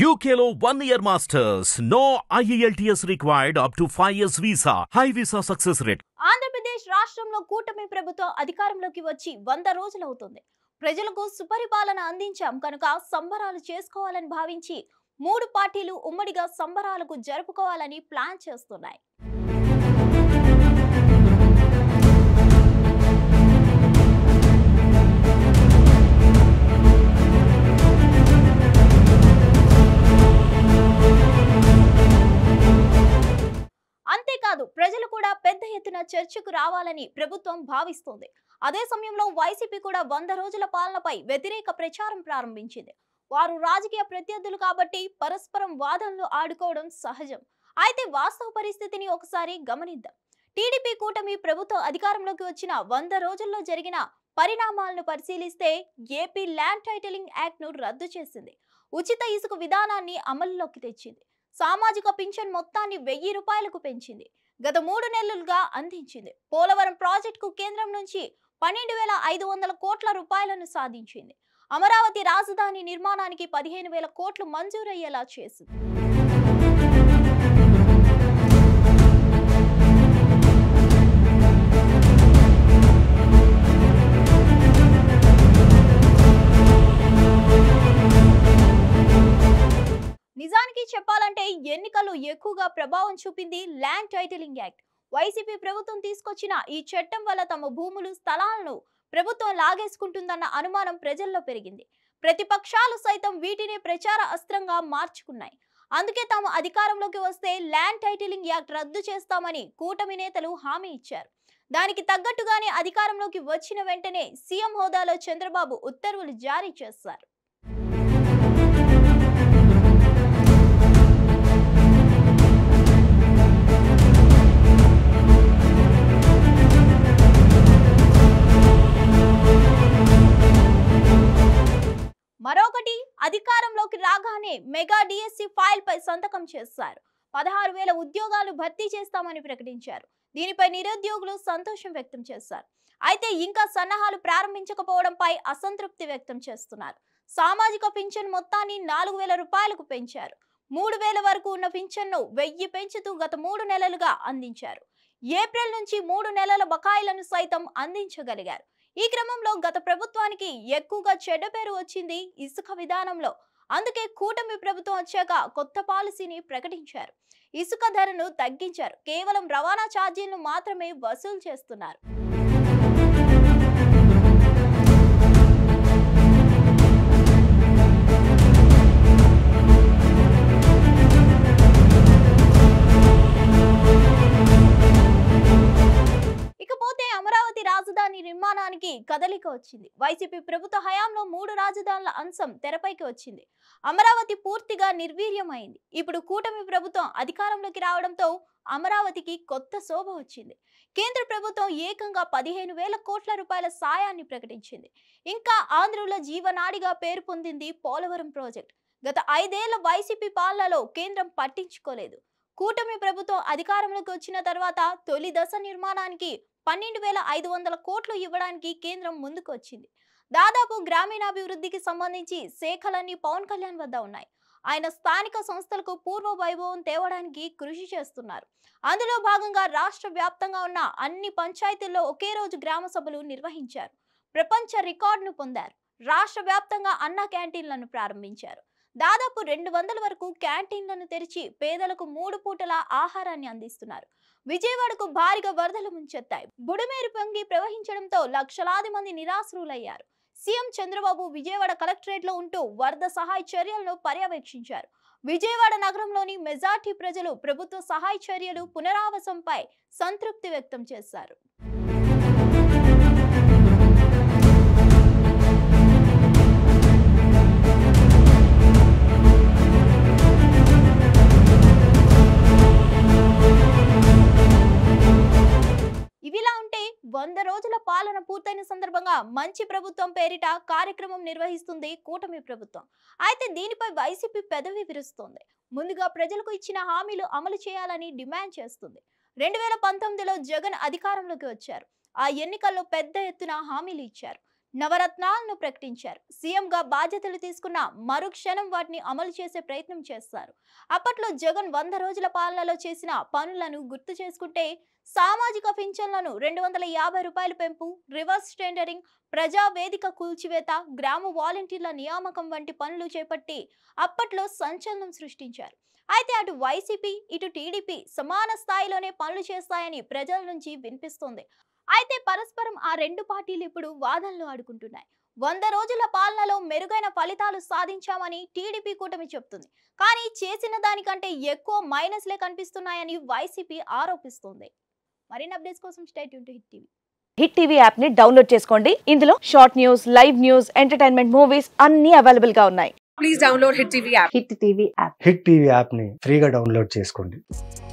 UKLO one year masters. No IELTS required up to 5 years visa. High visa success rate. Andhra Pradesh రాష్ట్రంలో కూటమి ప్రభుత్వం అధికారంలోకి వచ్చి వంద రోజులవుతుంది ప్రజలకు సుపరిపాలన అందించాం కనుక సంబరాలు చేసుకోవాలని భావించి మూడు పార్టీలు ఉమ్మడిగా సంబరాలకు జరుపుకోవాలని ప్లాన్ చేస్తున్నాయి అంతేకాదు ప్రజలు కూడా పెద్ద ఎత్తున చర్చకు రావాలని ప్రభుత్వం భావిస్తోంది అదే సమయంలో వైసీపీ కూడా వంద రోజుల పాలనపై వ్యతిరేక ప్రచారం ప్రారంభించింది వారు రాజకీయ ప్రత్యర్థులు కాబట్టి పరస్పరం వాదనలు ఆడుకోవడం సహజం అయితే వాస్తవ పరిస్థితిని ఒకసారి గమనిద్దాం టీడీపీ కూటమి ప్రభుత్వం అధికారంలోకి వచ్చిన వంద రోజుల్లో జరిగిన పరిణామాలను పరిశీలిస్తే ఏపీ ల్యాండ్ టైటిలింగ్ యాక్ట్ ను రద్దు చేసింది ఉచిత ఇసుక విధానాన్ని అమలులోకి తెచ్చింది సామాజిక పింఛన్ మొత్తాన్ని వెయ్యి రూపాయలకు పెంచింది గత మూడు నెలలుగా అందించింది పోలవరం ప్రాజెక్టుకు కేంద్రం నుంచి పన్నెండు వేల ఐదు వందల కోట్ల రూపాయలను సాధించింది అమరావతి రాజధాని నిర్మాణానికి పదిహేను వేల కోట్లు మంజూరయ్యేలా చేసింది నిజానికి చెప్పాలంటే ఎన్నికలు ఎక్కువగా ప్రభావం చూపింది ల్యాండ్ టైటిలింగ్ యాక్ట్ వైసీపీ ప్రభుత్వం తీసుకొచ్చిన ఈ చట్టం వల్ల తమ భూములు స్థలాలను ప్రభుత్వం లాగేసుకుంటుందన్న అనుమానం ప్రజల్లో పెరిగింది ప్రతిపక్షాలు సైతం వీటిని ప్రచార అస్త్రంగా మార్చుకున్నాయి అందుకే తాము అధికారంలోకి వస్తే ల్యాండ్ టైటిలింగ్ యాక్ట్ రద్దు చేస్తామని కూటమి నేతలు హామీ ఇచ్చారు దానికి తగ్గట్టుగానే అధికారంలోకి వచ్చిన వెంటనే సీఎం హోదాలో చంద్రబాబు ఉత్తర్వులు జారీ చేశారు మరొకటి అధికారంలోకి రాగానే మెగా డిఎస్సి ఫైల్ పై సంతకం చేశారు పదహారు వేల ఉద్యోగాలు భర్తీ చేస్తామని ప్రకటించారు దీనిపై నిరుద్యోగులు సంతోషం వ్యక్తం చేశారు అయితే ఇంకా సన్నాహాలు ప్రారంభించకపోవడంపై అసంతృప్తి వ్యక్తం చేస్తున్నారు సామాజిక పింఛన్ మొత్తాన్ని నాలుగు వేల రూపాయలకు పెంచారు మూడు వేల వరకు ఉన్న పింఛన్ను వెయ్యి పెంచుతూ గత మూడు నెలలుగా అందించారు ఏప్రిల్ నుంచి మూడు నెలల బకాయిలను సైతం అందించగలిగారు ఈ క్రమంలో గత ప్రభుత్వానికి ఎక్కువగా చెడ్డ పేరు వచ్చింది ఇసుక విధానంలో అందుకే కూటమి ప్రభుత్వం వచ్చాక కొత్త పాలసీని ప్రకటించారు ఇసుక ధరను తగ్గించారు కేవలం రవాణా ఛార్జీలను మాత్రమే వసూలు చేస్తున్నారు ఇకపోతే అమరావతి రాజధాని నిర్మాణానికి కదలిక వచ్చింది వైసీపీ ప్రభుత్వ హయాంలో మూడు రాజధానుల అంశం తెరపైకి వచ్చింది అమరావతి పూర్తిగా నిర్వీర్యమైంది ఇప్పుడు కూటమి ప్రభుత్వం అధికారంలోకి రావడంతో అమరావతికి కొత్త శోభ వచ్చింది కేంద్ర ప్రభుత్వం ఏకంగా పదిహేను వేల కోట్ల రూపాయల సాయాన్ని ప్రకటించింది ఇంకా ఆంధ్రుల జీవనాడిగా పేరు పొందింది పోలవరం ప్రాజెక్ట్ గత ఐదేళ్ల వైసీపీ పాలనలో కేంద్రం పట్టించుకోలేదు కూటమి ప్రభుత్వం అధికారంలోకి వచ్చిన తర్వాత తొలి దశ నిర్మాణానికి పన్నెండు వేల ఐదు వందల కోట్లు ఇవ్వడానికి కేంద్రం ముందుకు వచ్చింది దాదాపు గ్రామీణాభివృద్ధికి సంబంధించి శాఖలన్నీ పవన్ కళ్యాణ్ వద్ద ఉన్నాయి ఆయన స్థానిక సంస్థలకు పూర్వ వైభవం తేవడానికి కృషి చేస్తున్నారు అందులో భాగంగా రాష్ట్ర వ్యాప్తంగా ఉన్న అన్ని పంచాయతీల్లో ఒకే రోజు గ్రామ సభలు నిర్వహించారు ప్రపంచ రికార్డును పొందారు రాష్ట్ర వ్యాప్తంగా అన్న క్యాంటీన్లను ప్రారంభించారు దాదాపు రెండు వందల వరకు క్యాంటీన్లను తెరిచి పేదలకు మూడు పూటల ఆహారాన్ని అందిస్తున్నారు విజయవాడకు భారీగా వరదలు ముంచెత్తాయి బుడమేరు పొంగి ప్రవహించడంతో లక్షలాది మంది నిరాశ్రులయ్యారు సీఎం చంద్రబాబు విజయవాడ కలెక్టరేట్ లో ఉంటూ వరద సహాయ చర్యలను పర్యవేక్షించారు విజయవాడ నగరంలోని మెజార్టీ ప్రజలు ప్రభుత్వ సహాయ చర్యలు పునరావాసంపై సంతృప్తి వ్యక్తం చేశారు ఇవిలా ఉంటే వంద రోజుల పాలన పూర్తయిన సందర్భంగా మంచి ప్రభుత్వం పేరిట కార్యక్రమం నిర్వహిస్తుంది కూటమి ప్రభుత్వం అయితే దీనిపై వైసీపీ పెదవి విరుస్తోంది ముందుగా ప్రజలకు ఇచ్చిన హామీలు అమలు చేయాలని డిమాండ్ చేస్తుంది రెండు వేల పంతొమ్మిదిలో జగన్ అధికారంలోకి వచ్చారు ఆ ఎన్నికల్లో పెద్ద ఎత్తున హామీలు ఇచ్చారు నవరత్నాలను ప్రకటించారు సీఎంగా బాధ్యతలు తీసుకున్న మరుక్షణం వాటిని అమలు చేసే ప్రయత్నం చేస్తారు అప్పట్లో జగన్ వంద రోజుల పాలనలో చేసిన పనులను గుర్తు చేసుకుంటే సామాజిక పింఛన్లను రెండు వందల యాభై రూపాయల పెంపు రివర్స్ టెండరింగ్ ప్రజా వేదిక కూల్చివేత గ్రామ వాలంటీర్ల నియామకం వంటి పనులు చేపట్టి అప్పట్లో సంచలనం సృష్టించారు అయితే అటు వైసీపీ ఇటు టీడీపీ సమాన స్థాయిలోనే పనులు చేస్తాయని ప్రజల నుంచి వినిపిస్తోంది అయితే పరస్పరం ఆ రెండు పార్టీలు ఇప్పుడు వాదనలు ఆడుకుంటున్నాయి వంద రోజుల పాలనలో మెరుగైన ఫలితాలు సాధించామని టీడీపీ కూటమి చెప్తుంది కానీ చేసిన దానికంటే ఎక్కువ మైనస్లే కనిపిస్తున్నాయని వైసీపీ ఆరోపిస్తోంది మరిన్ని అప్డేట్స్ కోసం state to Hit TV Hit TV app ని డౌన్లోడ్ చేసుకోండి ఇందులో short news live news entertainment movies అన్ని అవైలబుల్ గా ఉన్నాయి please download Hit TV app. Hit TV app Hit TV యాప్ని ఫ్రీగా డౌన్లోడ్ చేసుకోండి